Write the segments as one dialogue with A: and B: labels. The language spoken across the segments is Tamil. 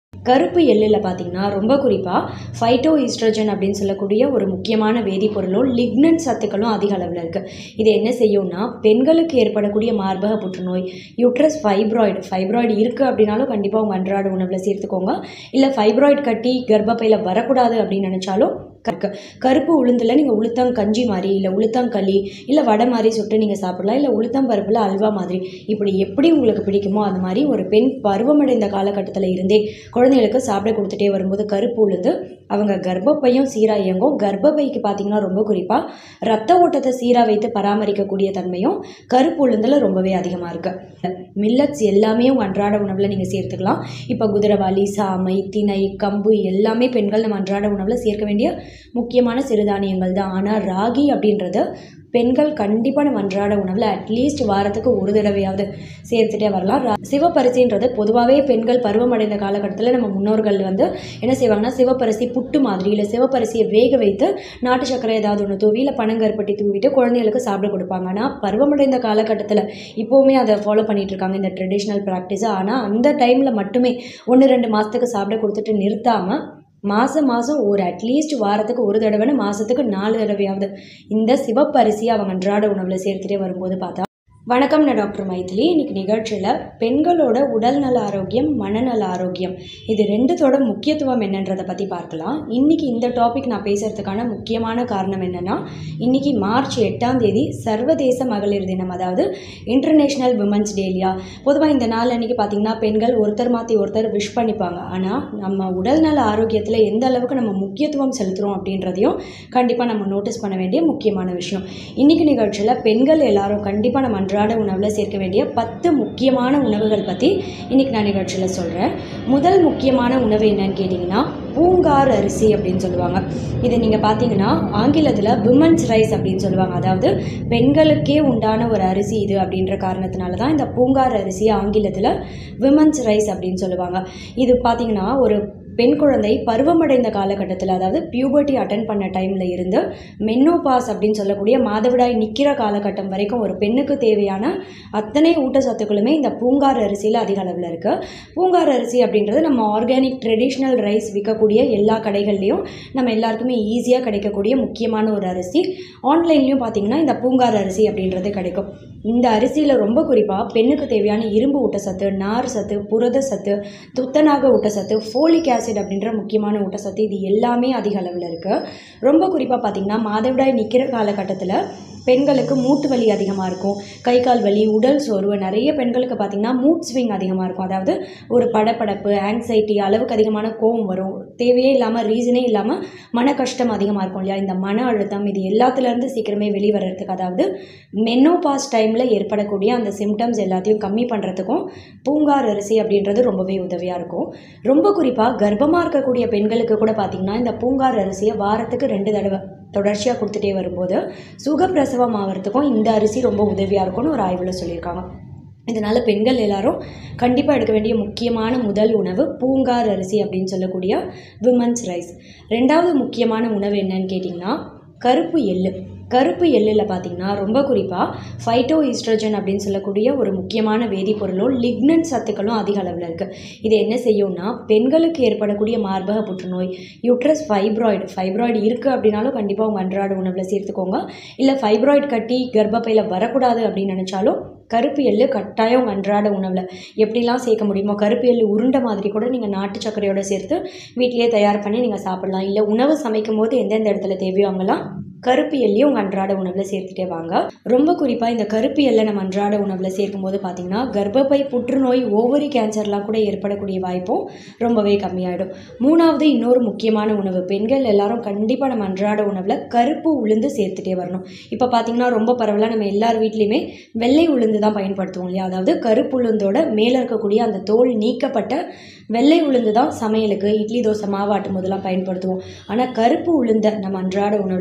A: கருப்பு எள்ளில் பார்த்தீங்கன்னா ரொம்ப குறிப்பாக ஃபைட்டோ ஈஸ்ட்ரோஜன் அப்படின்னு சொல்லக்கூடிய ஒரு முக்கியமான வேதிப்பொருளும் லிக்னன் சத்துக்களும் அதிக அளவில் இருக்குது இது என்ன செய்யும்னா பெண்களுக்கு ஏற்படக்கூடிய மார்பக புற்றுநோய் யூட்ரஸ் ஃபைப்ராய்டு ஃபைப்ராய்டு இருக்குது அப்படின்னாலும் கண்டிப்பாக உங்கள் அன்றாட உணவில் சேர்த்துக்கோங்க இல்லை ஃபைப்ராய்டு கட்டி கர்ப்பப்பையில் வரக்கூடாது அப்படின்னு நினச்சாலும் கற்க கருப்பு உளுந்தில் நீங்கள் உளுத்தங்கஞ்சி மாதிரி இல்லை உளுத்தங்களி இல்லை வடை மாதிரி சுட்டு நீங்கள் சாப்பிடலாம் இல்லை உளுத்தம்பருப்பில் அல்வா மாதிரி இப்படி எப்படி உங்களுக்கு பிடிக்குமோ அது மாதிரி ஒரு பெண் பருவமடைந்த காலகட்டத்தில் இருந்தே குழந்தைகளுக்கு சாப்பிட கொடுத்துட்டே வரும்போது கருப்பு உளுந்து அவங்க கர்ப்பப்பையும் சீராக இயங்கும் கர்ப்பப்பைக்கு பார்த்தீங்கன்னா ரொம்ப குறிப்பாக ரத்த ஓட்டத்தை சீராக வைத்து பராமரிக்கக்கூடிய தன்மையும் கருப்பு உளுந்தில் ரொம்பவே அதிகமாக இருக்குது மில்லட்ஸ் எல்லாமே உங்கள் அன்றாட உணவில் நீங்கள் சேர்த்துக்கலாம் இப்போ குதிரவாளி சாமை திணை கம்பு எல்லாமே பெண்கள் நம்ம அன்றாட உணவில் சேர்க்க வேண்டிய முக்கியமான சிறுதானியங்கள் தான் ஆனால் ராகி அப்படின்றது பெண்கள் கண்டிப்பாக நம்ம அன்றாட உணவில் அட்லீஸ்ட் வாரத்துக்கு ஒரு தடவையாவது சேர்த்துட்டே வரலாம் ரா- சிவப்பரிசின்றது பொதுவாகவே பெண்கள் பருவமடைந்த காலகட்டத்தில் நம்ம முன்னோர்கள் வந்து என்ன செய்வாங்கன்னா சிவப்பரிசி புட்டு மாதிரி இல்லை சிவப்பரிசியை வேக வைத்து நாட்டு சர்க்கரை ஏதாவது ஒன்று தூவி இல்லை பனங்கருப்பட்டி தூவிட்டு குழந்தைகளுக்கு சாப்பிட கொடுப்பாங்க ஆனால் பருவமடைந்த காலகட்டத்தில் இப்போவுமே அதை ஃபாலோ பண்ணிட்டு இருக்காங்க இந்த ட்ரெடிஷ்னல் ப்ராக்டிஸை ஆனால் அந்த டைமில் மட்டுமே ஒன்று ரெண்டு மாதத்துக்கு சாப்பிட கொடுத்துட்டு நிறுத்தாமல் மாதம் மாதம் ஒரு அட்லீஸ்ட் வாரத்துக்கு ஒரு தடவைன்னு மாதத்துக்கு நாலு தடவையாவது இந்த சிவப்பரிசியை அவங்க அன்றாட உணவில் சேர்த்துட்டே வரும்போது பார்த்தா வணக்கம் நான் டாக்டர் மைதிலி இன்னைக்கு நிகழ்ச்சியில் பெண்களோட உடல்நல ஆரோக்கியம் மனநல ஆரோக்கியம் இது ரெண்டுத்தோட முக்கியத்துவம் என்னன்றதை பற்றி பார்க்கலாம் இன்னைக்கு இந்த டாபிக் நான் பேசுறதுக்கான முக்கியமான காரணம் என்னன்னா இன்னைக்கு மார்ச் எட்டாம் தேதி சர்வதேச மகளிர் தினம் அதாவது இன்டர்நேஷ்னல் விமன்ஸ் டேலியா பொதுவாக இந்த நாள் அன்னைக்கு பார்த்தீங்கன்னா பெண்கள் ஒருத்தர் மாற்றி ஒருத்தர் விஷ் பண்ணிப்பாங்க ஆனால் நம்ம உடல்நல ஆரோக்கியத்தில் எந்த அளவுக்கு நம்ம முக்கியத்துவம் செலுத்துகிறோம் அப்படின்றதையும் கண்டிப்பாக நம்ம நோட்டீஸ் பண்ண வேண்டிய முக்கியமான விஷயம் இன்னைக்கு நிகழ்ச்சியில் பெண்கள் எல்லாரும் கண்டிப்பாக நம்ம அன்றாட உணவில் சேர்க்க வேண்டிய பத்து முக்கியமான உணவுகள் பற்றி இன்னைக்கு நான் நிகழ்ச்சியில் சொல்கிறேன் முதல் முக்கியமான உணவு என்னன்னு கேட்டிங்கன்னா பூங்கார் அரிசி அப்படின்னு சொல்லுவாங்க இது நீங்கள் பார்த்தீங்கன்னா ஆங்கிலத்தில் விமன்ஸ் ரைஸ் அப்படின்னு சொல்லுவாங்க அதாவது பெண்களுக்கே உண்டான ஒரு அரிசி இது அப்படின்ற காரணத்தினால தான் இந்த பூங்கார் அரிசி ஆங்கிலத்தில் விமன்ஸ் ரைஸ் அப்படின்னு சொல்லுவாங்க இது பார்த்தீங்கன்னா ஒரு பெண் குழந்தை பருவமடைந்த காலகட்டத்தில் அதாவது பியூபர்ட்டி அட்டன் பண்ண டைமில் இருந்து மென்னோபாஸ் அப்படின்னு சொல்லக்கூடிய மாதவிடாய் நிற்கிற காலகட்டம் வரைக்கும் ஒரு பெண்ணுக்கு தேவையான அத்தனை ஊட்டச்சத்துக்களுமே இந்த பூங்கார் அரிசியில் அதிக அளவில் இருக்குது பூங்கார் அரிசி அப்படின்றது நம்ம ஆர்கானிக் ட்ரெடிஷ்னல் ரைஸ் விற்கக்கூடிய எல்லா கடைகள்லையும் நம்ம எல்லாருக்குமே ஈஸியாக கிடைக்கக்கூடிய முக்கியமான ஒரு அரிசி ஆன்லைன்லேயும் பார்த்தீங்கன்னா இந்த பூங்கார் அரிசி அப்படின்றது கிடைக்கும் இந்த அரிசியில் ரொம்ப குறிப்பாக பெண்ணுக்கு தேவையான இரும்பு ஊட்டச்சத்து நார் சத்து புரத சத்து துத்தநாக ஊட்டச்சத்து ஃபோலிக் ஆசிட் அப்படின்ற முக்கியமான ஊட்டச்சத்து இது எல்லாமே அதிக அளவில் இருக்குது ரொம்ப குறிப்பாக பார்த்தீங்கன்னா மாதவிடாய் நிற்கிற காலகட்டத்தில் பெண்களுக்கு மூட்டு வலி அதிகமாக இருக்கும் கை கால் வலி உடல் சோர்வு நிறைய பெண்களுக்கு பார்த்திங்கன்னா மூட் ஸ்விங் அதிகமாக இருக்கும் அதாவது ஒரு படபடப்பு ஆங்ஸைட்டி அளவுக்கு அதிகமான கோவம் வரும் தேவையே இல்லாமல் ரீசனே இல்லாமல் மன கஷ்டம் அதிகமாக இருக்கும் இல்லையா இந்த மன அழுத்தம் இது எல்லாத்துலேருந்து சீக்கிரமே வெளிவரத்துக்கு அதாவது மென்னோபாஸ் டைமில் ஏற்படக்கூடிய அந்த சிம்டம்ஸ் எல்லாத்தையும் கம்மி பண்ணுறதுக்கும் பூங்கார் அரிசி அப்படின்றது ரொம்பவே உதவியாக இருக்கும் ரொம்ப குறிப்பாக கர்ப்பமாக இருக்கக்கூடிய பெண்களுக்கு கூட பார்த்திங்கன்னா இந்த பூங்கார் அரிசியை வாரத்துக்கு ரெண்டு தடவை தொடர்ச்சியாக கொடுத்துட்டே வரும்போது சுகப்பிரசவம் ஆகிறதுக்கும் இந்த அரிசி ரொம்ப உதவியாக இருக்கும்னு ஒரு ஆய்வில் சொல்லியிருக்காங்க இதனால் பெண்கள் எல்லாரும் கண்டிப்பாக எடுக்க வேண்டிய முக்கியமான முதல் உணவு பூங்கார் அரிசி அப்படின்னு சொல்லக்கூடிய விமன்ஸ் ரைஸ் ரெண்டாவது முக்கியமான உணவு என்னன்னு கேட்டிங்கன்னா கருப்பு எள்ளு கருப்பு எள்ளில் பார்த்தீங்கன்னா ரொம்ப குறிப்பாக ஃபைட்டோ ஈஸ்ட்ரோஜன் அப்படின்னு சொல்லக்கூடிய ஒரு முக்கியமான வேதிப்பொருளும் லிக்னன் சத்துக்களும் அதிக அளவில் இருக்குது இது என்ன செய்யும்னா பெண்களுக்கு ஏற்படக்கூடிய மார்பக புற்றுநோய் யூட்ரஸ் ஃபைப்ராய்டு ஃபைப்ராய்டு இருக்குது அப்படின்னாலும் கண்டிப்பாக உங்கள் அன்றாட உணவில் சேர்த்துக்கோங்க இல்லை ஃபைப்ராய்டு கட்டி கர்ப்பப்பையில் வரக்கூடாது அப்படின்னு நினச்சாலும் கருப்பு எள்ளு கட்டாயம் உங்கள் அன்றாட உணவில் எப்படிலாம் சேர்க்க முடியுமோ கருப்பு எள்ளு உருண்டை மாதிரி கூட நீங்கள் நாட்டு சர்க்கரையோட சேர்த்து வீட்டிலேயே தயார் பண்ணி நீங்கள் சாப்பிடலாம் இல்லை உணவு சமைக்கும் போது எந்தெந்த இடத்துல தேவையோ அங்கெல்லாம் கருப்பு எல்லையும் உங்கள் அன்றாட உணவில் சேர்த்துட்டே வாங்க ரொம்ப குறிப்பாக இந்த கருப்பு எல்லை நம்ம அன்றாட உணவில் சேர்க்கும்போது பார்த்தீங்கன்னா கர்ப்பப்பை புற்றுநோய் ஓவரி கேன்சர்லாம் கூட ஏற்படக்கூடிய வாய்ப்பும் ரொம்பவே கம்மியாயிடும் மூணாவது இன்னொரு முக்கியமான உணவு பெண்கள் எல்லாரும் கண்டிப்பாக நம்ம அன்றாட உணவில் கருப்பு உளுந்து சேர்த்துட்டே வரணும் இப்போ பார்த்தீங்கன்னா ரொம்ப பரவலாக நம்ம எல்லார் வீட்லேயுமே வெள்ளை உளுந்து தான் பயன்படுத்துவோம் இல்லையா அதாவது கருப்பு உளுந்தோட மேலே இருக்கக்கூடிய அந்த தோல் நீக்கப்பட்ட வெள்ளை உளுந்து தான் சமையலுக்கு இட்லி தோசை மாவாட்டும் போதெல்லாம் பயன்படுத்துவோம் ஆனால் கருப்பு உளுந்தை நம்ம அன்றாட உணவில் தோல்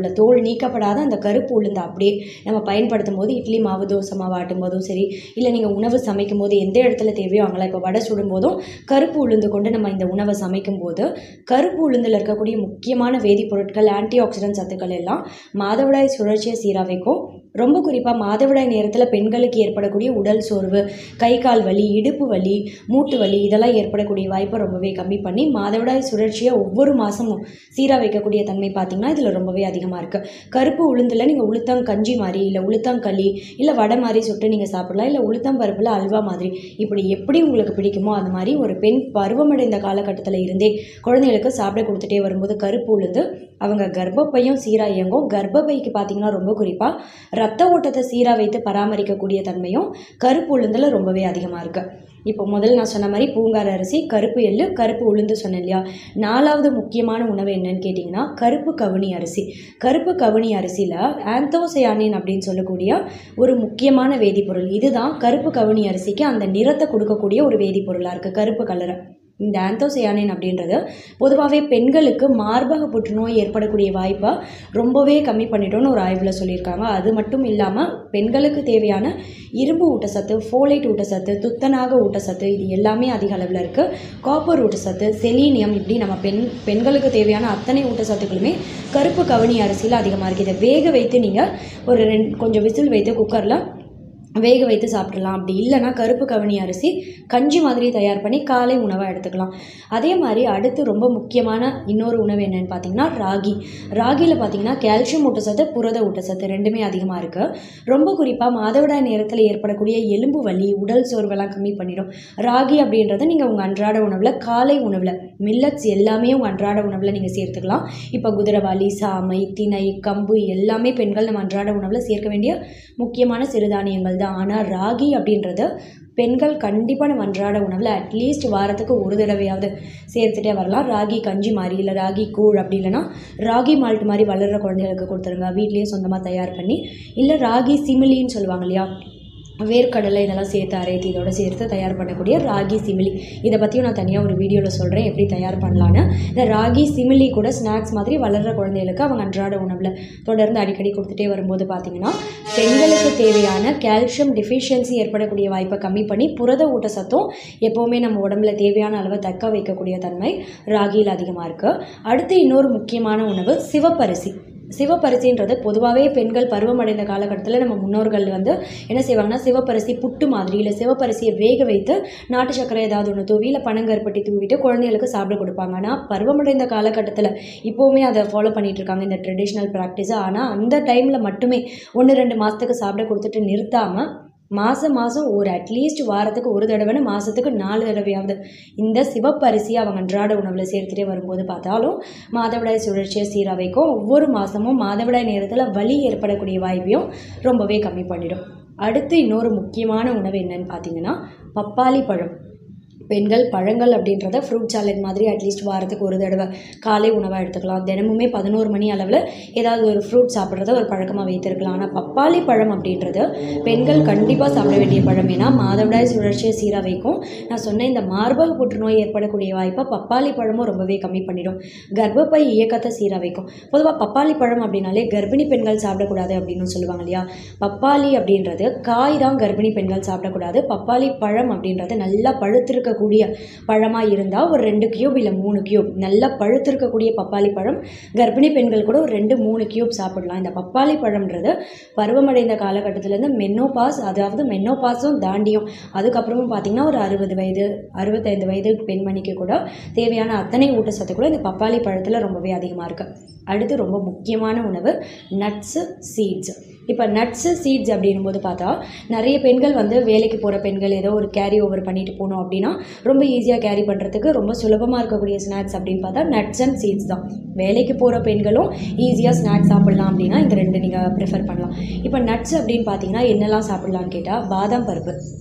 A: நீக்கப்படாத அந்த கருப்பு உளுந்து அப்படியே நம்ம பயன்படுத்தும் போது இட்லி மாவு தோசை மாவு ஆட்டும் போதும் சரி இல்லை நீங்கள் உணவு சமைக்கும் போது எந்த இடத்துல தேவையோ அங்கெல்லாம் இப்போ வடை சுடும் போதும் கருப்பு உளுந்து கொண்டு நம்ம இந்த உணவை சமைக்கும் போது கருப்பு உளுந்தில் இருக்கக்கூடிய முக்கியமான வேதிப்பொருட்கள் ஆன்டி ஆக்சிடென்ட் சத்துக்கள் எல்லாம் மாதவிடாய் சுழற்சியை சீராக வைக்கும் ரொம்ப குறிப்பாக மாதவிடாய் நேரத்தில் பெண்களுக்கு ஏற்படக்கூடிய உடல் சோர்வு கை கால் வலி இடுப்பு வலி மூட்டு வலி இதெல்லாம் ஏற்படக்கூடிய வாய்ப்பை ரொம்பவே கம்மி பண்ணி மாதவிடாய் சுழற்சியை ஒவ்வொரு மாதமும் சீராக வைக்கக்கூடிய தன்மை பார்த்திங்கன்னா இதில் ரொம்பவே அதிகமாக இருக்குது கருப்பு உளுந்தில் நீங்கள் உளுத்தங்கஞ்சி மாதிரி இல்லை உளுத்தங்களி இல்லை வடை மாதிரி சுட்டு நீங்கள் சாப்பிடலாம் இல்லை உளுத்தம் பருப்பில் அல்வா மாதிரி இப்படி எப்படி உங்களுக்கு பிடிக்குமோ அது மாதிரி ஒரு பெண் பருவமடைந்த காலகட்டத்தில் இருந்தே குழந்தைகளுக்கு சாப்பிட கொடுத்துட்டே வரும்போது கருப்பு உளுந்து அவங்க கர்ப்பப்பையும் சீராக இயங்கும் கர்ப்பப்பைக்கு பார்த்தீங்கன்னா ரொம்ப குறிப்பாக ரத்த ஓட்டத்தை சீராக வைத்து பராமரிக்கக்கூடிய தன்மையும் கருப்பு உளுந்தில் ரொம்பவே அதிகமாக இருக்குது இப்போ முதல்ல நான் சொன்ன மாதிரி பூங்கார் அரிசி கருப்பு எள்ளு கருப்பு உளுந்து சொன்னேன் இல்லையா நாலாவது முக்கியமான உணவு என்னன்னு கேட்டிங்கன்னா கருப்பு கவுனி அரிசி கருப்பு கவுனி அரிசியில் ஆந்தோசயானின் அப்படின்னு சொல்லக்கூடிய ஒரு முக்கியமான வேதிப்பொருள் இதுதான் கருப்பு கவுனி அரிசிக்கு அந்த நிறத்தை கொடுக்கக்கூடிய ஒரு வேதிப்பொருளாக இருக்குது கருப்பு கலரை இந்த ஆந்தோசயானின் அப்படின்றது பொதுவாகவே பெண்களுக்கு மார்பக புற்றுநோய் ஏற்படக்கூடிய வாய்ப்பை ரொம்பவே கம்மி பண்ணிட்டோன்னு ஒரு ஆய்வில் சொல்லியிருக்காங்க அது மட்டும் இல்லாமல் பெண்களுக்கு தேவையான இரும்பு ஊட்டச்சத்து ஃபோலைட் ஊட்டச்சத்து துத்தநாக ஊட்டச்சத்து இது எல்லாமே அதிக அளவில் இருக்குது காப்பர் ஊட்டச்சத்து செலீனியம் இப்படி நம்ம பெண் பெண்களுக்கு தேவையான அத்தனை ஊட்டச்சத்துக்களுமே கருப்பு கவனி அரிசியில் அதிகமாக இருக்குது இதை வேக வைத்து நீங்கள் ஒரு ரெண்டு கொஞ்சம் விசில் வைத்து குக்கரில் வேக வைத்து சாப்பிடலாம் அப்படி இல்லைன்னா கருப்பு கவனி அரிசி கஞ்சி மாதிரி தயார் பண்ணி காலை உணவாக எடுத்துக்கலாம் அதே மாதிரி அடுத்து ரொம்ப முக்கியமான இன்னொரு உணவு என்னன்னு பார்த்தீங்கன்னா ராகி ராகியில் பார்த்தீங்கன்னா கால்சியம் ஊட்டச்சத்து புரத ஊட்டச்சத்து ரெண்டுமே அதிகமாக இருக்குது ரொம்ப குறிப்பாக மாதவிடாய் நேரத்தில் ஏற்படக்கூடிய எலும்பு வலி உடல் சோர்வெல்லாம் கம்மி பண்ணிடும் ராகி அப்படின்றத நீங்கள் உங்கள் அன்றாட உணவில் காலை உணவில் மில்லட்ஸ் எல்லாமே உங்கள் அன்றாட உணவில் நீங்கள் சேர்த்துக்கலாம் இப்போ குதிரவாளி சாமை திணை கம்பு எல்லாமே பெண்கள் நம்ம அன்றாட உணவில் சேர்க்க வேண்டிய முக்கியமான சிறுதானியங்கள் தான் ஆனால் ராகி அப்படின்றது பெண்கள் கண்டிப்பாக நம்ம அன்றாட உணவில் அட்லீஸ்ட் வாரத்துக்கு ஒரு தடவையாவது சேர்த்துட்டே வரலாம் ராகி கஞ்சி மாதிரி இல்லை ராகி கூழ் அப்படி இல்லைன்னா ராகி மால்ட் மாதிரி வளர்கிற குழந்தைகளுக்கு கொடுத்துருங்க வீட்லேயே சொந்தமாக தயார் பண்ணி இல்லை ராகி சிமிலின்னு சொல்லுவாங்க இல்லையா வேர்க்கடலை இதெல்லாம் சேர்த்து அரைத்து இதோட சேர்த்து தயார் பண்ணக்கூடிய ராகி சிமிலி இதை பற்றியும் நான் தனியாக ஒரு வீடியோவில் சொல்கிறேன் எப்படி தயார் பண்ணலான்னு இந்த ராகி சிமிலி கூட ஸ்நாக்ஸ் மாதிரி வளர்கிற குழந்தைகளுக்கு அவங்க அன்றாட உணவில் தொடர்ந்து அடிக்கடி கொடுத்துட்டே வரும்போது பார்த்தீங்கன்னா பெண்களுக்கு தேவையான கால்சியம் டிஃபிஷியன்சி ஏற்படக்கூடிய வாய்ப்பை கம்மி பண்ணி புரத ஊட்டச்சத்தும் எப்போவுமே நம்ம உடம்புல தேவையான அளவை தக்க வைக்கக்கூடிய தன்மை ராகியில் அதிகமாக இருக்குது அடுத்து இன்னொரு முக்கியமான உணவு சிவப்பரிசி சிவப்பரிசின்றது பொதுவாகவே பெண்கள் பருவமடைந்த காலகட்டத்தில் நம்ம முன்னோர்கள் வந்து என்ன செய்வாங்கன்னா சிவப்பரிசி புட்டு மாதிரி இல்லை சிவப்பரிசியை வேக வைத்து நாட்டு சர்க்கரை ஏதாவது ஒன்று தூவி இல்லை பனங்கருப்பட்டி தூவிட்டு குழந்தைகளுக்கு சாப்பிட கொடுப்பாங்க ஆனால் பருவமடைந்த காலகட்டத்தில் இப்போவுமே அதை ஃபாலோ பண்ணிட்டு இருக்காங்க இந்த ட்ரெடிஷ்னல் ப்ராக்டிஸை ஆனால் அந்த டைமில் மட்டுமே ஒன்று ரெண்டு மாதத்துக்கு சாப்பிட கொடுத்துட்டு நிறுத்தாமல் மாதம் மாதம் ஒரு அட்லீஸ்ட் வாரத்துக்கு ஒரு தடவைன்னு மாதத்துக்கு நாலு தடவையாவது இந்த சிவப்பரிசியை அவங்க அன்றாட உணவில் சேர்த்துட்டே வரும்போது பார்த்தாலும் மாதவிடாய் சுழற்சியை சீராக வைக்கும் ஒவ்வொரு மாதமும் மாதவிடாய் நேரத்தில் வலி ஏற்படக்கூடிய வாய்ப்பையும் ரொம்பவே கம்மி பண்ணிடும் அடுத்து இன்னொரு முக்கியமான உணவு என்னன்னு பார்த்தீங்கன்னா பப்பாளி பழம் பெண்கள் பழங்கள் அப்படின்றத ஃப்ரூட் சாலட் மாதிரி அட்லீஸ்ட் வாரத்துக்கு ஒரு தடவை காலை உணவாக எடுத்துக்கலாம் தினமுமே பதினோரு மணி அளவில் ஏதாவது ஒரு ஃப்ரூட் சாப்பிட்றத ஒரு பழக்கமாக வைத்திருக்கலாம் ஆனால் பப்பாளி பழம் அப்படின்றது பெண்கள் கண்டிப்பாக சாப்பிட வேண்டிய பழம் ஏன்னா மாதவிடாய் சுழற்சியை சீராக வைக்கும் நான் சொன்ன இந்த மார்பக புற்றுநோய் ஏற்படக்கூடிய வாய்ப்பை பப்பாளி பழமும் ரொம்பவே கம்மி பண்ணிடும் கர்ப்பப்பை இயக்கத்தை சீராக வைக்கும் பொதுவாக பப்பாளி பழம் அப்படின்னாலே கர்ப்பிணி பெண்கள் சாப்பிடக்கூடாது அப்படின்னு சொல்லுவாங்க இல்லையா பப்பாளி அப்படின்றது காய் தான் கர்ப்பிணி பெண்கள் சாப்பிடக்கூடாது பப்பாளி பழம் அப்படின்றது நல்லா பழுத்திருக்க இருக்கக்கூடிய பழமாக இருந்தால் ஒரு ரெண்டு கியூப் இல்லை மூணு கியூப் நல்லா பழுத்திருக்கக்கூடிய பப்பாளி பழம் கர்ப்பிணி பெண்கள் கூட ஒரு ரெண்டு மூணு கியூப் சாப்பிடலாம் இந்த பப்பாளி பழம்ன்றது பருவமடைந்த காலகட்டத்திலேருந்து மென்னோபாஸ் அதாவது மென்னோபாஸும் தாண்டியும் அதுக்கப்புறமும் பார்த்திங்கன்னா ஒரு அறுபது வயது அறுபத்தைந்து வயது பெண்மணிக்கு கூட தேவையான அத்தனை ஊட்டச்சத்து கூட இந்த பப்பாளி பழத்தில் ரொம்பவே அதிகமாக இருக்குது அடுத்து ரொம்ப முக்கியமான உணவு நட்ஸு சீட்ஸ் இப்போ நட்ஸு சீட்ஸ் அப்படின்னும் போது பார்த்தா நிறைய பெண்கள் வந்து வேலைக்கு போகிற பெண்கள் ஏதோ ஒரு கேரி ஓவர் பண்ணிட்டு போகணும் அப்படின்னா ரொம்ப ஈஸியாக கேரி பண்ணுறதுக்கு ரொம்ப சுலபமாக இருக்கக்கூடிய ஸ்நாக்ஸ் அப்படின்னு பார்த்தா நட்ஸ் அண்ட் சீட்ஸ் தான் வேலைக்கு போகிற பெண்களும் ஈஸியாக ஸ்நாக்ஸ் சாப்பிட்லாம் அப்படின்னா இந்த ரெண்டு நீங்கள் ப்ரிஃபர் பண்ணலாம் இப்போ நட்ஸ் அப்படின்னு பார்த்தீங்கன்னா என்னெல்லாம் சாப்பிட்லான்னு கேட்டால் பாதாம் பருப்பு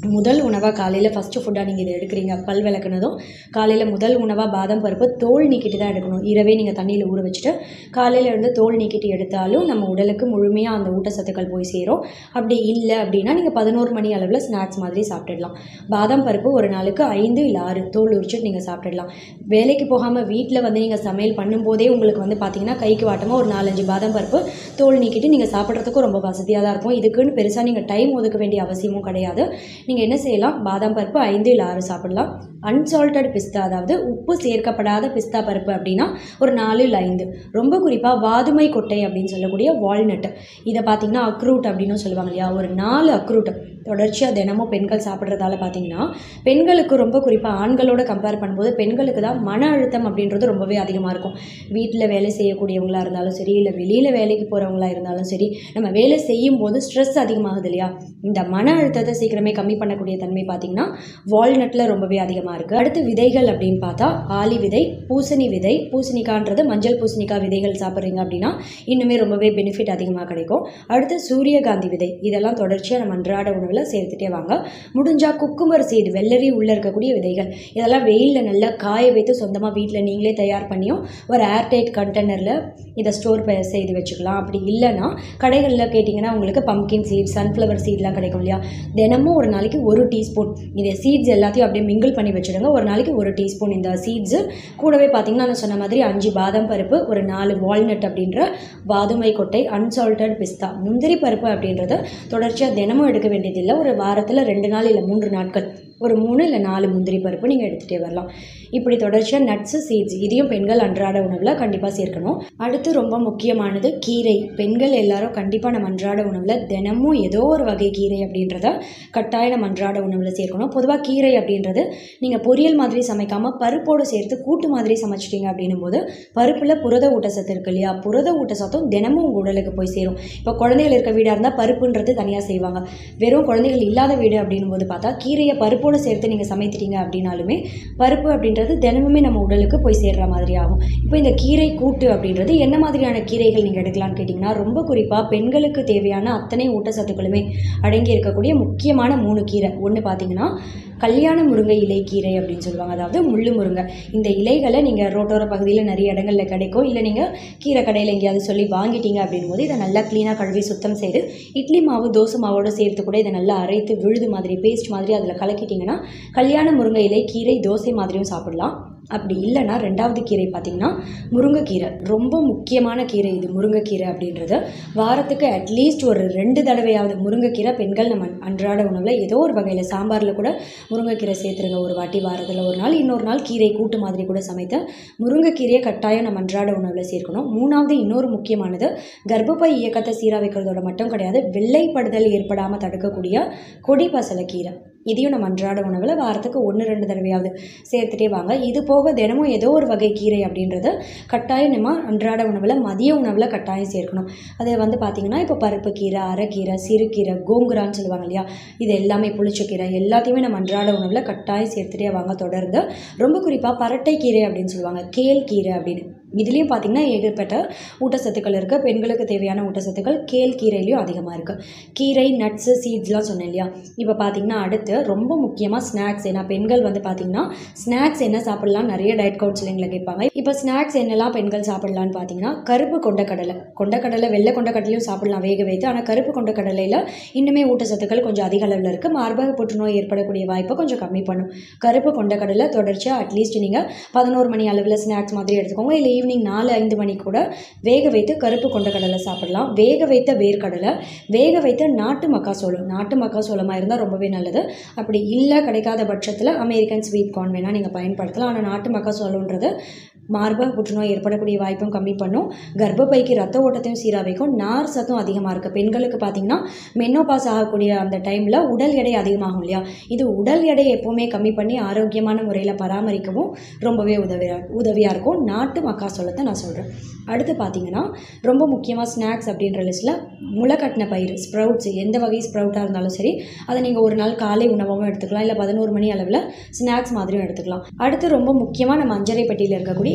A: முதல் உணவாக காலையில் ஃபஸ்ட்டு ஃபுட்டாக நீங்கள் இதை எடுக்கிறீங்க பல் விளக்குனதும் காலையில் முதல் உணவாக பாதாம் பருப்பு தோல் நீக்கிட்டு தான் எடுக்கணும் இரவே நீங்கள் தண்ணியில் ஊற வச்சுட்டு காலையில் இருந்து தோல் நீக்கிட்டு எடுத்தாலும் நம்ம உடலுக்கு முழுமையாக அந்த ஊட்டச்சத்துக்கள் போய் சேரும் அப்படி இல்லை அப்படின்னா நீங்கள் பதினோரு மணி அளவில் ஸ்நாக்ஸ் மாதிரி சாப்பிட்டுடலாம் பாதாம் பருப்பு ஒரு நாளுக்கு ஐந்து இல்லை ஆறு தோல் உரிச்சிட்டு நீங்கள் சாப்பிட்டுடலாம் வேலைக்கு போகாமல் வீட்டில் வந்து நீங்கள் சமையல் பண்ணும்போதே உங்களுக்கு வந்து பார்த்தீங்கன்னா கைக்கு வாட்டமாக ஒரு நாலஞ்சு பாதாம் பருப்பு தோல் நீக்கிட்டு நீங்கள் சாப்பிட்றதுக்கும் ரொம்ப வசதியாக தான் இருக்கும் இதுக்குன்னு பெருசாக நீங்கள் டைம் ஒதுக்க வேண்டிய அவசியமும் கிடையாது நீங்கள் என்ன செய்யலாம் பாதாம் பருப்பு ஐந்து இல்லை ஆறு சாப்பிடலாம் அன்சால்டட் பிஸ்தா அதாவது உப்பு சேர்க்கப்படாத பிஸ்தா பருப்பு அப்படின்னா ஒரு நாலு இல்லை ஐந்து ரொம்ப குறிப்பாக வாதுமை கொட்டை அப்படின்னு சொல்லக்கூடிய வால்நட் இதை பார்த்தீங்கன்னா அக்ரூட் அப்படின்னு சொல்லுவாங்க இல்லையா ஒரு நாலு அக்ரூட் தொடர்ச்சியாக தினமும் பெண்கள் சாப்பிட்றதால பார்த்தீங்கன்னா பெண்களுக்கு ரொம்ப குறிப்பாக ஆண்களோட கம்பேர் பண்ணும்போது பெண்களுக்கு தான் மன அழுத்தம் அப்படின்றது ரொம்பவே அதிகமாக இருக்கும் வீட்டில் வேலை செய்யக்கூடியவங்களா இருந்தாலும் சரி இல்லை வெளியில் வேலைக்கு போகிறவங்களா இருந்தாலும் சரி நம்ம வேலை செய்யும் போது ஸ்ட்ரெஸ் அதிகமாகுது இல்லையா இந்த மன அழுத்தத்தை சீக்கிரமே கம்மி பண்ணக்கூடிய தன்மை பார்த்தீங்கன்னா வால்நட்டில் ரொம்பவே அதிகமாக இருக்குது அடுத்து விதைகள் அப்படின்னு பார்த்தா ஆலி விதை பூசணி விதை பூசணிக்கான்றது மஞ்சள் பூசணிக்காய் விதைகள் சாப்பிட்றீங்க அப்படின்னா இன்னுமே ரொம்பவே பெனிஃபிட் அதிகமாக கிடைக்கும் அடுத்து சூரியகாந்தி விதை இதெல்லாம் தொடர்ச்சியாக நம்ம அன்றாட உணவில் சேர்த்துட்டே வாங்க முடிஞ்சால் குக்கும்பர் சீடு வெள்ளரி உள்ளே இருக்கக்கூடிய விதைகள் இதெல்லாம் வெயிலில் நல்லா காய வைத்து சொந்தமாக வீட்டில் நீங்களே தயார் பண்ணியும் ஒரு ஏர்டைட் கண்டெய்னரில் இதை ஸ்டோர் செய்து வச்சுக்கலாம் அப்படி இல்லைன்னா கடைகளில் கேட்டிங்கன்னா உங்களுக்கு பம்கின் சீட் சன்ஃப்ளவர் சீட்லாம் கிடைக்கும் இல்லையா தினமும் ஒரு நாளைக்கு ஒரு டீஸ்பூன் இதை சீட்ஸ் எல்லாத்தையும் அப்படியே மிங்கிள் பண்ணி வச்சுடுங்க ஒரு நாளைக்கு ஒரு டீஸ்பூன் இந்த சீட்ஸு கூடவே பார்த்தீங்கன்னா நான் சொன்ன மாதிரி அஞ்சு பாதாம் பருப்பு ஒரு நாலு வால்நட் அப்படின்ற வாதுமை கொட்டை அன்சால்டட் பிஸ்தா முந்திரி பருப்பு அப்படின்றத தொடர்ச்சியாக தினமும் எடுக்க வேண்டியதில்லை ஒரு வாரத்தில் ரெண்டு நாள் இல்லை மூன்று நாட்கள் ஒரு மூணு இல்லை நாலு முந்திரி பருப்பு நீங்கள் எடுத்துகிட்டே வரலாம் இப்படி தொடர்ச்சியாக நட்ஸு சீட்ஸ் இதையும் பெண்கள் அன்றாட உணவில் கண்டிப்பாக சேர்க்கணும் அடுத்து ரொம்ப முக்கியமானது கீரை பெண்கள் எல்லாரும் கண்டிப்பாக நம்ம அன்றாட உணவில் தினமும் ஏதோ ஒரு வகை கீரை அப்படின்றத கட்டாயம் நம்ம அன்றாட உணவில் சேர்க்கணும் பொதுவாக கீரை அப்படின்றது நீங்கள் பொரியல் மாதிரி சமைக்காமல் பருப்போடு சேர்த்து கூட்டு மாதிரி சமைச்சிட்டிங்க அப்படின்னும் போது பருப்பில் புரத ஊட்டச்சத்து இருக்கு இல்லையா புரத ஊட்டச்சத்தும் தினமும் உங்கள் உடலுக்கு போய் சேரும் இப்போ குழந்தைகள் இருக்க வீடாக இருந்தால் பருப்புன்றது தனியாக செய்வாங்க வெறும் குழந்தைகள் இல்லாத வீடு அப்படின்னும் போது பார்த்தா கீரையை பருப்போடு சேர்த்து நீங்கள் சமைத்திட்டீங்க அப்படின்னாலுமே பருப்பு அப்படின்றது தினமுமே நம்ம உடலுக்கு போய் சேர்ற மாதிரி ஆகும் இப்போ இந்த கீரை கூட்டு அப்படின்றது என்ன மாதிரியான கீரைகள் நீங்கள் எடுக்கலாம்னு கேட்டிங்கன்னா ரொம்ப குறிப்பாக பெண்களுக்கு தேவையான அத்தனை ஊட்டச்சத்துக்களுமே அடங்கி இருக்கக்கூடிய முக்கியமான மூணு கீரை ஒன்று பார்த்தீங்கன்னா கல்யாண முருங்கை இலை கீரை அப்படின்னு சொல்லுவாங்க அதாவது முள்ளு முருங்கை இந்த இலைகளை நீங்கள் ரோட்டோர பகுதியில் நிறைய இடங்களில் கிடைக்கும் இல்லை நீங்கள் கீரை கடையில் எங்கேயாவது சொல்லி வாங்கிட்டீங்க அப்படின்னும் போது இதை நல்லா க்ளீனாக கழுவி சுத்தம் செய்து இட்லி மாவு தோசை மாவோடு சேர்த்து கூட இதை நல்லா அரைத்து விழுது மாதிரி பேஸ்ட் மாதிரி அதில் கலக்கிட்டிங்கன்னா கல்யாண முருங்கை இலை கீரை தோசை மாதிரியும் சாப்பிடலாம் அப்படி இல்லைன்னா ரெண்டாவது கீரை பார்த்திங்கன்னா முருங்கைக்கீரை ரொம்ப முக்கியமான கீரை இது முருங்கைக்கீரை அப்படின்றது வாரத்துக்கு அட்லீஸ்ட் ஒரு ரெண்டு தடவையாவது முருங்கைக்கீரை பெண்கள் நம்ம அன்றாட உணவில் ஏதோ ஒரு வகையில் சாம்பாரில் கூட முருங்கைக்கீரை சேர்த்துருங்க ஒரு வாட்டி வாரத்தில் ஒரு நாள் இன்னொரு நாள் கீரை கூட்டு மாதிரி கூட சமைத்து முருங்கைக்கீரையை கட்டாயம் நம்ம அன்றாட உணவில் சேர்க்கணும் மூணாவது இன்னொரு முக்கியமானது கர்ப்பப்பை இயக்கத்தை சீராக வைக்கிறதோட மட்டும் கிடையாது வெள்ளைப்படுதல் ஏற்படாமல் தடுக்கக்கூடிய கொடி பசலைக்கீரை இதையும் நம்ம அன்றாட உணவில் வாரத்துக்கு ஒன்று ரெண்டு தடவையாவது சேர்த்துட்டே வாங்க இது போக தினமும் ஏதோ ஒரு வகை கீரை அப்படின்றது கட்டாயம் நம்ம அன்றாட உணவில் மதிய உணவில் கட்டாயம் சேர்க்கணும் அது வந்து பார்த்திங்கன்னா இப்போ பருப்பு கீரை அரைக்கீரை சிறுகீரை கோங்குரான்னு சொல்லுவாங்க இல்லையா இது எல்லாமே புளிச்சக்கீரை எல்லாத்தையுமே நம்ம அன்றாட உணவில் கட்டாயம் சேர்த்துட்டே வாங்க தொடர்ந்து ரொம்ப குறிப்பாக பரட்டை கீரை அப்படின்னு சொல்லுவாங்க கேல் கீரை அப்படின்னு இதுலேயும் பார்த்திங்கன்னா ஏகப்பட்ட ஊட்டச்சத்துக்கள் இருக்குது பெண்களுக்கு தேவையான ஊட்டச்சத்துக்கள் கேல் கீரையிலையும் அதிகமாக இருக்குது கீரை நட்ஸு சீட்ஸ்லாம் சொன்னேன் இல்லையா இப்போ பார்த்திங்கன்னா அடுத்து ரொம்ப முக்கியமாக ஸ்நாக்ஸ் ஏன்னா பெண்கள் வந்து பார்த்திங்கன்னா ஸ்நாக்ஸ் என்ன சாப்பிட்லாம் நிறைய டயட் கவுன்சிலிங்கில் கேட்பாங்க இப்போ ஸ்நாக்ஸ் என்னெல்லாம் பெண்கள் சாப்பிட்லான்னு பார்த்தீங்கன்னா கருப்பு கொண்டக்கடலை கொண்டக்கடலை வெள்ளை கொண்டக்கடலையும் சாப்பிட்லாம் வேக வைத்து ஆனால் கருப்பு கொண்டக்கடலையில் இன்னுமே ஊட்டச்சத்துக்கள் கொஞ்சம் அதிக அளவில் இருக்குது மார்பக புற்றுநோய் ஏற்படக்கூடிய வாய்ப்பை கொஞ்சம் கம்மி பண்ணும் கருப்பு கொண்டக்கடலை தொடர்ச்சியாக அட்லீஸ்ட் நீங்கள் பதினோரு மணி அளவில் ஸ்நாக்ஸ் மாதிரி எடுத்துக்கோங்க இல்லை ஈவினிங் நாலு ஐந்து மணி கூட வேக வைத்து கருப்பு கொண்டக்கடலை சாப்பிடலாம் வேக வைத்த வேர்க்கடலை வேக வைத்த நாட்டு மக்காசோளம் நாட்டு மக்காசோளமாக இருந்தால் ரொம்பவே நல்லது அப்படி இல்லை கிடைக்காத பட்சத்தில் அமெரிக்கன் ஸ்வீட் கார்ன் வேணால் நீங்கள் பயன்படுத்தலாம் ஆனால் நாட்டு மக்காசோளன்றது மார்பக புற்றுநோய் ஏற்படக்கூடிய வாய்ப்பும் கம்மி பண்ணும் கர்ப்பப்பைக்கு ரத்த ஓட்டத்தையும் சீராக வைக்கும் நார் சத்தும் அதிகமாக இருக்குது பெண்களுக்கு பார்த்தீங்கன்னா மென்னோபாஸ் ஆகக்கூடிய அந்த டைமில் உடல் எடை அதிகமாகும் இல்லையா இது உடல் எடை எப்போவுமே கம்மி பண்ணி ஆரோக்கியமான முறையில் பராமரிக்கவும் ரொம்பவே உதவியாக உதவியாக இருக்கும் நாட்டு மக்காசோளத்தை நான் சொல்கிறேன் அடுத்து பார்த்தீங்கன்னா ரொம்ப முக்கியமாக ஸ்நாக்ஸ் அப்படின்ற லிஸ்ட்டில் முளைக்கட்டின பயிர் ஸ்ப்ரவுட்ஸ் எந்த வகை ஸ்ப்ரவுட்டாக இருந்தாலும் சரி அதை நீங்கள் ஒரு நாள் காலை உணவாகவும் எடுத்துக்கலாம் இல்லை பதினோரு மணி அளவில் ஸ்நாக்ஸ் மாதிரியும் எடுத்துக்கலாம் அடுத்து ரொம்ப முக்கியமாக நம்ம அஞ்சரை பெட்டியில் இருக்கக்கூடிய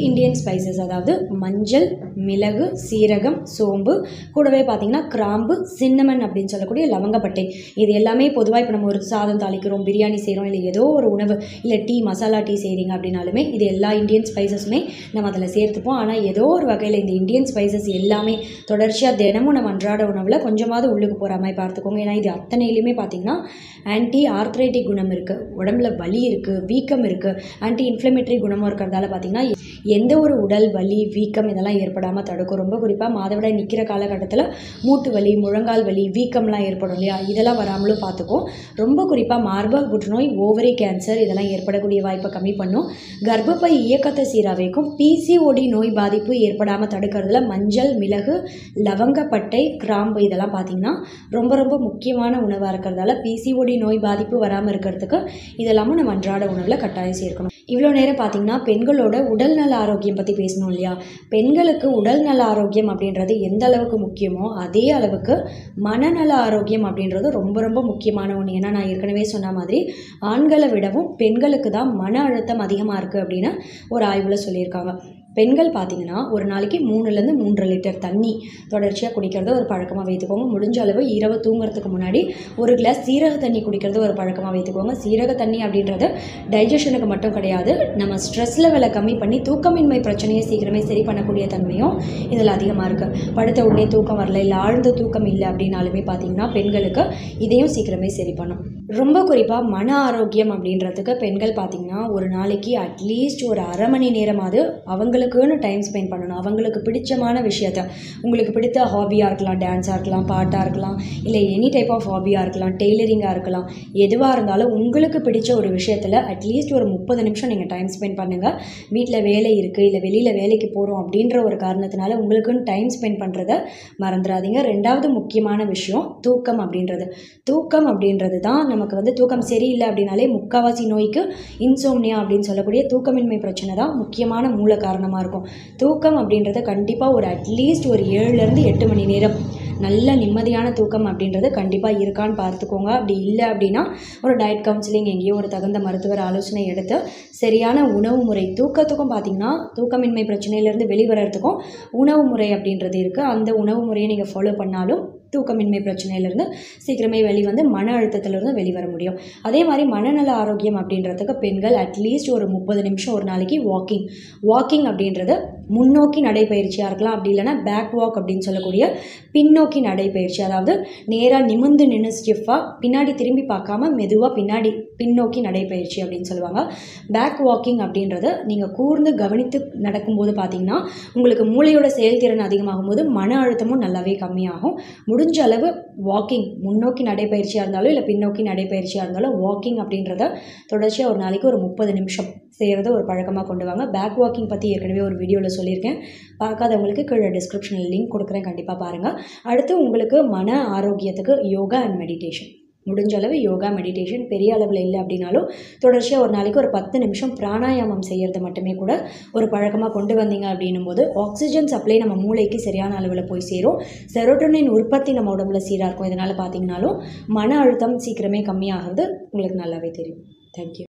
A: இந்தியன் ஸ்பைசஸ் அதாவது மஞ்சள் மிளகு சீரகம் சோம்பு கூடவே பார்த்தீங்கன்னா கிராம்பு சின்னமன் அப்படின்னு சொல்லக்கூடிய லவங்கப்பட்டை இது எல்லாமே பொதுவாக இப்போ நம்ம ஒரு சாதம் தாளிக்கிறோம் பிரியாணி செய்கிறோம் இல்லை ஏதோ ஒரு உணவு இல்லை டீ மசாலா டீ செய்கிறீங்க அப்படின்னாலுமே இது எல்லா இந்தியன் ஸ்பைசஸுமே நம்ம அதில் சேர்த்துப்போம் ஆனால் ஏதோ ஒரு வகையில் இந்த இந்தியன் ஸ்பைசஸ் எல்லாமே தொடர்ச்சியாக தினமும் நம்ம அன்றாட உணவில் கொஞ்சமாவது உள்ளுக்கு போகிற மாதிரி பார்த்துக்கோங்க ஏன்னா இது அத்தனையிலுமே பார்த்தீங்கன்னா ஆன்டி ஆர்த்ரைட்டிக் குணம் இருக்குது உடம்புல வலி இருக்குது வீக்கம் இருக்குது ஆன்டி இன்ஃப்ளமேட்டரி குணமும் இருக்கிறதால பார்த்தீங்கன்னா எந்த ஒரு உடல் வலி வீக்கம் இதெல்லாம் ஏற்படாமல் தடுக்கும் ரொம்ப குறிப்பாக மாதவிடாய் நிற்கிற காலகட்டத்தில் மூட்டு வலி முழங்கால் வலி வீக்கம்லாம் ஏற்படும் இல்லையா இதெல்லாம் வராமலும் பார்த்துக்கும் ரொம்ப குறிப்பாக மார்பக புற்றுநோய் ஓவரி கேன்சர் இதெல்லாம் ஏற்படக்கூடிய வாய்ப்பை கம்மி பண்ணும் கர்ப்பப்பை இயக்கத்தை சீராக வைக்கும் பிசிஓடி நோய் பாதிப்பு ஏற்படாமல் தடுக்கிறதுல மஞ்சள் மிளகு லவங்கப்பட்டை கிராம்பு இதெல்லாம் பார்த்தீங்கன்னா ரொம்ப ரொம்ப முக்கியமான உணவாக இருக்கிறதால பிசிஓடி நோய் பாதிப்பு வராமல் இருக்கிறதுக்கு இதெல்லாமும் நம்ம அன்றாட உணவில் கட்டாயம் சேர்க்கணும் இவ்வளோ நேரம் பார்த்தீங்கன்னா பெண்களோட உடல்நல ஆரோக்கியம் பற்றி பேசணும் இல்லையா பெண்களுக்கு உடல்நல ஆரோக்கியம் அப்படின்றது எந்த அளவுக்கு முக்கியமோ அதே அளவுக்கு மனநல ஆரோக்கியம் அப்படின்றது ரொம்ப ரொம்ப முக்கியமான ஒன்று ஏன்னா நான் ஏற்கனவே சொன்ன மாதிரி ஆண்களை விடவும் பெண்களுக்கு தான் மன அழுத்தம் அதிகமாக இருக்குது அப்படின்னு ஒரு ஆய்வில் சொல்லியிருக்காங்க பெண்கள் பார்த்தீங்கன்னா ஒரு நாளைக்கு மூணுலேருந்து மூன்றரை லிட்டர் தண்ணி தொடர்ச்சியாக குடிக்கிறத ஒரு பழக்கமாக வைத்துக்கோங்க முடிஞ்ச அளவு இரவு தூங்குறதுக்கு முன்னாடி ஒரு கிளாஸ் சீரக தண்ணி குடிக்கிறத ஒரு பழக்கமாக வைத்துக்கோங்க சீரக தண்ணி அப்படின்றது டைஜஷனுக்கு மட்டும் கிடையாது நம்ம ஸ்ட்ரெஸ் லெவலை கம்மி பண்ணி தூக்கமின்மை பிரச்சனையை சீக்கிரமே சரி பண்ணக்கூடிய தன்மையும் இதில் அதிகமாக இருக்குது படுத்த உடனே தூக்கம் வரல இல்லை ஆழ்ந்த தூக்கம் இல்லை அப்படின்னாலுமே பார்த்தீங்கன்னா பெண்களுக்கு இதையும் சீக்கிரமே சரி பண்ணும் ரொம்ப குறிப்பாக மன ஆரோக்கியம் அப்படின்றதுக்கு பெண்கள் பார்த்திங்கன்னா ஒரு நாளைக்கு அட்லீஸ்ட் ஒரு அரை மணி நேரமாவது அவங்களுக்குன்னு டைம் ஸ்பெண்ட் பண்ணணும் அவங்களுக்கு பிடிச்சமான விஷயத்த உங்களுக்கு பிடித்த ஹாபியாக இருக்கலாம் டான்ஸாக இருக்கலாம் பாட்டாக இருக்கலாம் இல்லை எனி டைப் ஆஃப் ஹாபியாக இருக்கலாம் டெய்லரிங்காக இருக்கலாம் எதுவாக இருந்தாலும் உங்களுக்கு பிடிச்ச ஒரு விஷயத்தில் அட்லீஸ்ட் ஒரு முப்பது நிமிஷம் நீங்கள் டைம் ஸ்பெண்ட் பண்ணுங்கள் வீட்டில் வேலை இருக்குது இல்லை வெளியில் வேலைக்கு போகிறோம் அப்படின்ற ஒரு காரணத்தினால உங்களுக்குன்னு டைம் ஸ்பெண்ட் பண்ணுறத மறந்துடாதீங்க ரெண்டாவது முக்கியமான விஷயம் தூக்கம் அப்படின்றது தூக்கம் அப்படின்றது தான் நமக்கு வந்து தூக்கம் சரியில்லை அப்படின்னாலே முக்காவாசி நோய்க்கு இன்சோம்னியா அப்படின்னு சொல்லக்கூடிய தூக்கமின்மை பிரச்சனை தான் முக்கியமான மூல காரணமாக இருக்கும் தூக்கம் அப்படின்றது கண்டிப்பாக ஒரு அட்லீஸ்ட் ஒரு ஏழுலேருந்து எட்டு மணி நேரம் நல்ல நிம்மதியான தூக்கம் அப்படின்றது கண்டிப்பாக இருக்கான்னு பார்த்துக்கோங்க அப்படி இல்லை அப்படின்னா ஒரு டயட் கவுன்சிலிங் எங்கேயோ ஒரு தகுந்த மருத்துவர் ஆலோசனை எடுத்து சரியான உணவு முறை தூக்கத்துக்கும் பார்த்திங்கன்னா தூக்கமின்மை பிரச்சனையிலேருந்து வெளிவரத்துக்கும் உணவு முறை அப்படின்றது இருக்குது அந்த உணவு முறையை நீங்கள் ஃபாலோ பண்ணாலும் தூக்கமின்மை பிரச்சனையிலேருந்து சீக்கிரமே வெளிவந்து மன அழுத்தத்திலிருந்து வெளிவர முடியும் அதே மாதிரி மனநல ஆரோக்கியம் அப்படின்றதுக்கு பெண்கள் அட்லீஸ்ட் ஒரு முப்பது நிமிஷம் ஒரு நாளைக்கு வாக்கிங் வாக்கிங் அப்படின்றது முன்னோக்கி நடைப்பயிற்சியாக இருக்கலாம் அப்படி இல்லைன்னா பேக் வாக் அப்படின்னு சொல்லக்கூடிய பின்னோக்கி நடைப்பயிற்சி அதாவது நேராக நிமிர்ந்து நின்று ஸ்டிஃபாக பின்னாடி திரும்பி பார்க்காம மெதுவாக பின்னாடி பின்னோக்கி நடைப்பயிற்சி அப்படின்னு சொல்லுவாங்க பேக் வாக்கிங் அப்படின்றது நீங்கள் கூர்ந்து கவனித்து நடக்கும்போது பார்த்தீங்கன்னா உங்களுக்கு மூளையோட செயல்திறன் அதிகமாகும் போது மன அழுத்தமும் நல்லாவே கம்மியாகும் முடிஞ்ச அளவு வாக்கிங் முன்னோக்கி நடைப்பயிற்சியாக இருந்தாலும் இல்லை பின்னோக்கி நடைப்பயிற்சியாக இருந்தாலும் வாக்கிங் அப்படின்றத தொடர்ச்சியாக ஒரு நாளைக்கு ஒரு முப்பது நிமிஷம் செய்கிறத ஒரு பழக்கமாக கொண்டு வாங்க பேக் வாக்கிங் பற்றி ஏற்கனவே ஒரு வீடியோவில் சொல்லியிருக்கேன் பார்க்காதவங்களுக்கு கீழே டிஸ்கிரிப்ஷனில் லிங்க் கொடுக்குறேன் கண்டிப்பாக பாருங்கள் அடுத்து உங்களுக்கு மன ஆரோக்கியத்துக்கு யோகா அண்ட் மெடிடேஷன் முடிஞ்ச அளவு யோகா மெடிடேஷன் பெரிய அளவில் இல்லை அப்படின்னாலும் தொடர்ச்சியாக ஒரு நாளைக்கு ஒரு பத்து நிமிஷம் பிராணாயாமம் செய்கிறது மட்டுமே கூட ஒரு பழக்கமாக கொண்டு வந்தீங்க அப்படின்னும் போது ஆக்சிஜன் சப்ளை நம்ம மூளைக்கு சரியான அளவில் போய் சேரும் செரோட்டோனின் உற்பத்தி நம்ம உடம்புல சீராக இருக்கும் இதனால் பார்த்தீங்கனாலும் மன அழுத்தம் சீக்கிரமே கம்மியாகிறது உங்களுக்கு நல்லாவே தெரியும் தேங்க்யூ